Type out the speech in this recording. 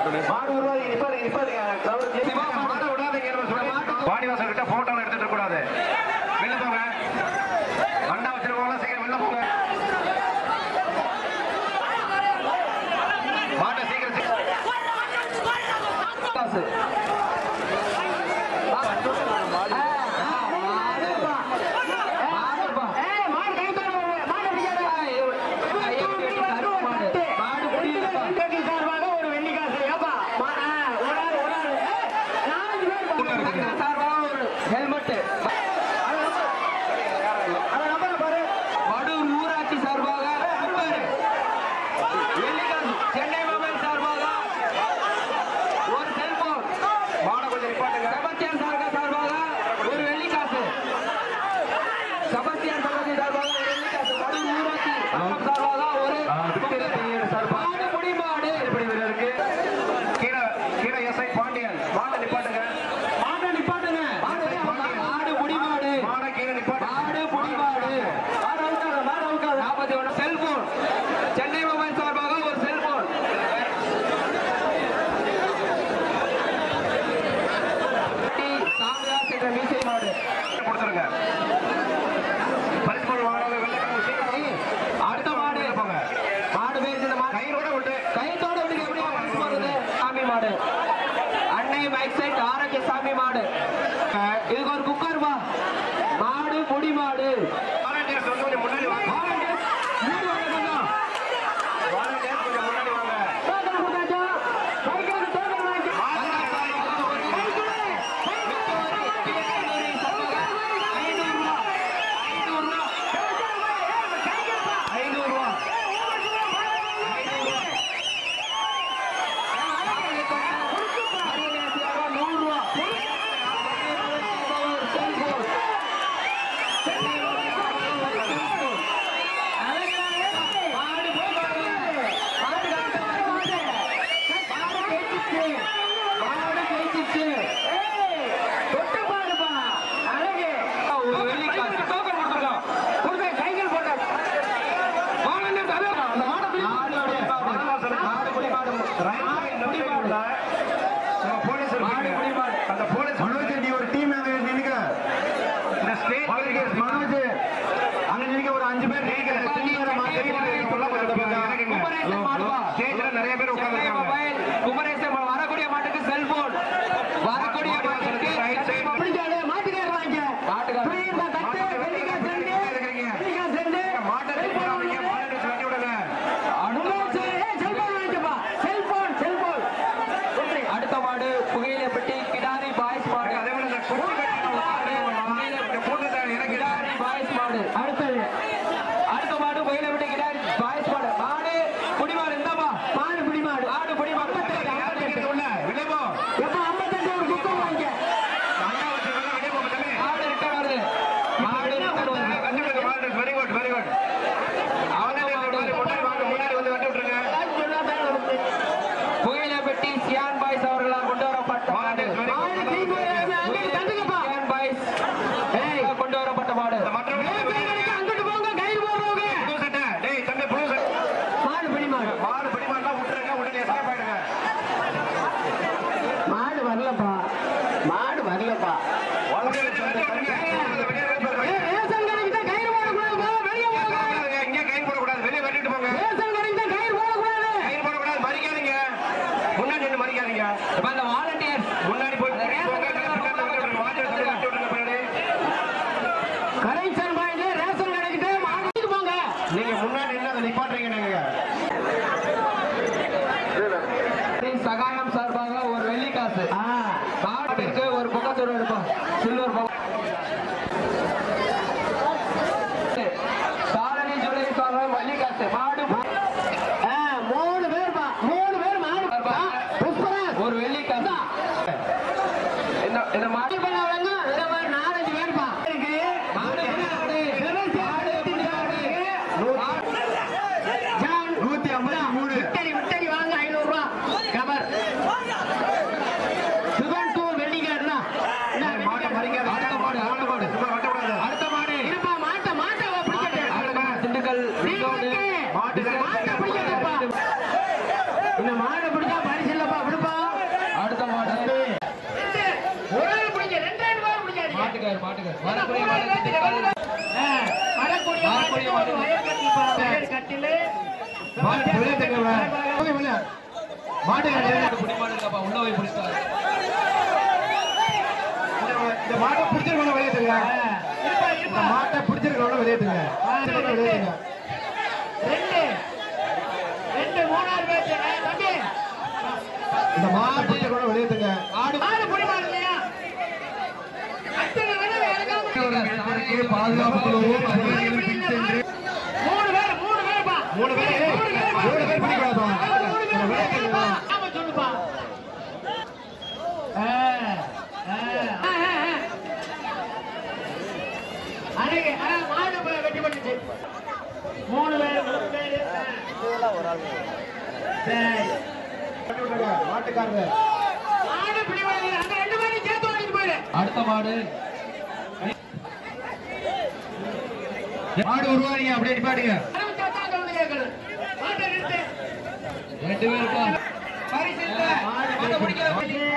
மாடு உருவாதி நிப்பாருங்க நிப்பாருங்க கிரௌண்ட் மாட விடாதீங்க வாடிவாசல் கிட்ட போட்டோ எடுத்துட்டு கூடாது வெளில போங்க அண்டா வச்சிருக்கவங்க சீக்கிரம் வெளில போங்க மாட்டை சீக்கிரம் சீக்கிரம் காசு ஒரு வெள்ளி காசு ஏப்பா மா- ஆ, ஒரு ஆள் ஒரு ஆள் ஏய், நாலஞ்சு பேர் பாருங்க. ஹெல்மெட் அவன் நம்பரை பாரு வடூர் ஊராட்சி சார்பாக குப்பர். வெள்ளிக்காசு சென்னை மொபைல் சார்பாக ஒரு செல்போன் மாடை கொஞ்சம் நிப்பாட்டுங்க செபஸ்டியன் சர்க்கஸ் சார்பாக ஒரு வெள்ளிக்காசு செபஸ்டியன் சர்க்கஸ் சார்பாக ஒரு வெள்ளிக்காசு வடூர் ஊராட்சி மன்றம் சார்பாக ஒரு மாடு முடி மாடு இப்படி இருக்கு கீழே கீழே எஸ்ஐ பாண்டியன் மாடை நிப்பாட்டுங்க மாடு நிப்பாட்டுங்க மாடு மாடு முடி மாடு மாடை கீழே நிப்பாட்டு மாடு புடி மாடு மாடு அவுக்காத மாடு அவுக்காத நாற்பத்தி ஒன்று செல்போன் சென்னை மொபைல் சார்பாக ஒரு செல்போன் சாமியார் என்ற மீசை மாடு கொடுத்துருங்க பரிசு பொருள் வாங்காத வெள்ளக்காரங்க சீக்கிரம் அடுத்த மாடு போங்க மாடு பேர் இந்த மாடு கயிறோட விட்டு கைத்தோட விடுங்க எப்படியா பரிசு போறது சாமி மாடு அன்னை மைக் செட் ஆரோக்கிய சாமி மாடு இதுக்கு ஒரு குக்கர் வா மாடு முடி மாடு வாலண்டியர்ஸ் வந்து கொஞ்சம் முன்னாடி வாங்க வாலண்டியர்ஸ், மூணு வாங்க கொஞ்சம். வாலண்டியர்ஸ் கொஞ்சம் முன்னாடி வாங்க டோக்கன் கொடுத்தாச்சா? சைக்கிளுக்கு டோக்கன் வாங்கி. ஏய், தொட்டு பாருப்பா. அழகு. கொடுங்க, சைக்கிள் போட்டாச்சு. நம்ம போலீஸ் இருக்காங்க. அந்த போலீஸ் மனோஜ் நீ ஒரு டீம் நினைக்க இந்த ஸ்டேட் மனோஜ் மனோஜ் அங்க நினைக்க ஒரு அஞ்சு பேர் நினைக்கிற ஸ்டேஜ்ல நிறைய பேர் உட்கார்ந்து குமரேசன் வரக்கூடிய மாட்டுக்கு செல்போன் வரக்கூடிய மாட்டுக்கு பிடிக்காது, மாட்டுக்காரர் வாங்கிக்க. மாட்டுக்காரர். புரியுதா? தட்டு, வெள்ளிக்காய் செண்டு, வெள்ளிக்காய் செண்டு, மாட்டை செல்போன் வாங்கி வாங்கிக்க. மாட்டை வண்டி விடுங்க அனுபவம் செய். ஏய், செல்போன் வாங்கிக்கப்பா. Cellphone, cellphone. கொடுத்துரு. அடுத்த மாடு புகையிலப்பட்டி கிடாரி பாய்ஸ் மாடு அதே மாதிரி இந்த குச்சி கட்டின மாடு, இந்த கூட்டத்தை இறக்கி கிடாரி பாய்ஸ் மாடு அடுத்தது அடுத்த மாடு புகையிலப்பட்டி கிடாரி பாய்ஸ் மாடு மாடு குடிமாடு இந்தாப்பா மாடு பிடி மாடு மாடு குடிமாடு யார் நிக்கிறது உள்ள? வெளியே போ. எப்ப ஐம்பத்தெட்டு ஒரு குக்கம் வாங்கிக்க அண்ணா வச்சிருக்கல, வெளியே போ, தம்பி. மாடு ரிட்டர்ன் வருது மாடு ரிட்டர்ன் வருது கட்டி விடுங்க, மாடு. Very good, very good. அவனே இந்த மாதிரி முன்னாடி வாங்க, முன்னாடி வந்து கட்டி விட்டுருங்க. புகையிலப்பட்டி சியான் பாய்ஸ் அவர்களால் கொண்டு வரப்பட்ட மாடு Very good. மாடு தீக்கு வருது. அங்கே தட்டுங்கப்பா. சியான் பாய்ஸ் கொண்டு வரப்பட்ட மாடு இந்த மற்றவங்க வேட்டைகளுக்கு அங்கிட்டு போங்க கயிறு போடுறவங்க புது சட்டை. டேய், தம்பி, புது சட்டை. மாடு பிடி மாடு மாடு பிடிமாடுலாம் விட்டுருங்க, உடனே escape ஆயிடுங்க. மாடு வரலப்பா மாடு வரலப்பா வெளியே வந்து விட்டுருங்க. வெளியே வந்து விட்டுருங்க. ஏய், ரேஷன் கடைக்கு தான் கயிறு போடக்கூடாது போ, வெளியே போங்க இங்கே கயிறு போடக்கூடாது, வெளியே வெட்டிட்டு போங்க. ரேஷன் கடைக்கு தான் கயிறு போடக்கூடாது கயிறு போடக்கூடாது, மறிக்காதீங்க. முன்னாடி நின்னு மறிக்காதீங்க. இப்ப அந்த வாலண்டியர்ஸ் முன்னாடி போய் கூட்டிட்டு போங்க, பின்னாடி வந்து விட்டுருங்க. வாட்சை தள்ளி கட்டி விட்டுருங்க பின்னாடி. கரைச்சல் பாயிண்ட் ரேஷன் கடைக்கிட்ட மாடு போங்க நீங்க முன்னாடி நின்னு அதை நிப்பாட்டுறீங்க நீங்க சகாயம் சார்பாக ஒரு வெள்ளிக்காசு ஆ மாட்டுக்கு ஒரு பக்கத்தோடு எடுப்போம் சில்வர் பக்கம் சாரணி ஜூலை சார்பாக வெள்ளிக்காசு மாடு ஆ, மூணு பேர் பா மூணு பேர் மாடு பா. புஷ்பராஜ் ஒரு வெள்ளிக்காசு இந்த இந்த மாடு மாடு பண்ண வழங்க இந்த மாதிரி நாலஞ்சு பேர் பா இருக்கு மாடு மாடு மாடு ஜான் நூத்தி ஐம்பத்தி மூணு விட்டடி விட்டடி வாங்க ஐநூறு ரூபா கவர் சிவன் டூ வெள்ளிக்காடுனா மாட்டை மறிக்காது அடுத்த மாடு அடுத்த மாடு சும்மா வெட்டக்கூடாது அடுத்த மாடு இருப்பா மாட்ட மாட்ட பிடிக்கட்டு அடுத்த மாடு திண்டுக்கல் ரோடு மாட்டை பிடிக்கட்டுப்பா இந்த மாடை பிடிச்சா பரிசு இல்லப்பா விடு மாட்டுக்கார் மாட்டுக்கார் வரக்கூடிய மாடு திண்டுக்கல் ஆ, வரக்கூடிய வரக்கூடிய மாட்டுக்கு ஒரு மாடு. வயல் கட்டி பா- வயல் கட்டிலு. மாடு வெளியே தருங்க போங்க வெளியே மாட்டுக்காரர் புடி மாடு இல்லப்பா உள்ள போய் பிடிச்சாரு இந்த- இந்த மாட்டை பிடிச்சிருக்கவங்க வெளியே தருங்க ஆ, இருப்பா, இந்த இருப்பா. மாட்டை பிடிச்சிருக்கவங்க வெளியே தருங்க பிடிச்சிருக்கவங்க வெளியே தருங்க ரெண்டு ரெண்டு மூணாவது பேச்சு ஆ, தம்பி இந்த மாட்டை பிடிச்சிருக்கவங்க வெளியே தருங்க ஆடு ஆடு புடி மாடு இல்லையா அத்தனை விட இறங்காம பாதுகாப்பு குழுவும் அதிகாரிகளும் பின் சென்று மூணு பேர் மூணு பேர்ப்பா மூணு பேர் மூணு பேர் மூணு பேர் பிடிக்கூடாதா மூணு பேர் வெளியே தருங்க ஆமா சொல்லுப்பா ஆ, ஆ, ஆ, ஆ, ஆ. அழகு ஆ, மாடு ப- வெட்டி பண்ணுச்சு மூணு பேர் மூணு பேர் ஆ. சரி மாட்டுக்காரர் மாடு பிடிவாங்க அந்த ரெண்டு பேரும் சேர்த்து வாங்கிட்டு போயிடு அடுத்த மாடு மாடு உருவாங்க அப்படியே நிப்பாட்டுங்க ஆரம்பிச்சா தான் சொல்லுங்க கேட்கணும் மாட்டை நிறுத்து ரெண்டு பேருக்கா பரிசு இல்ல மாடு பிடிக்க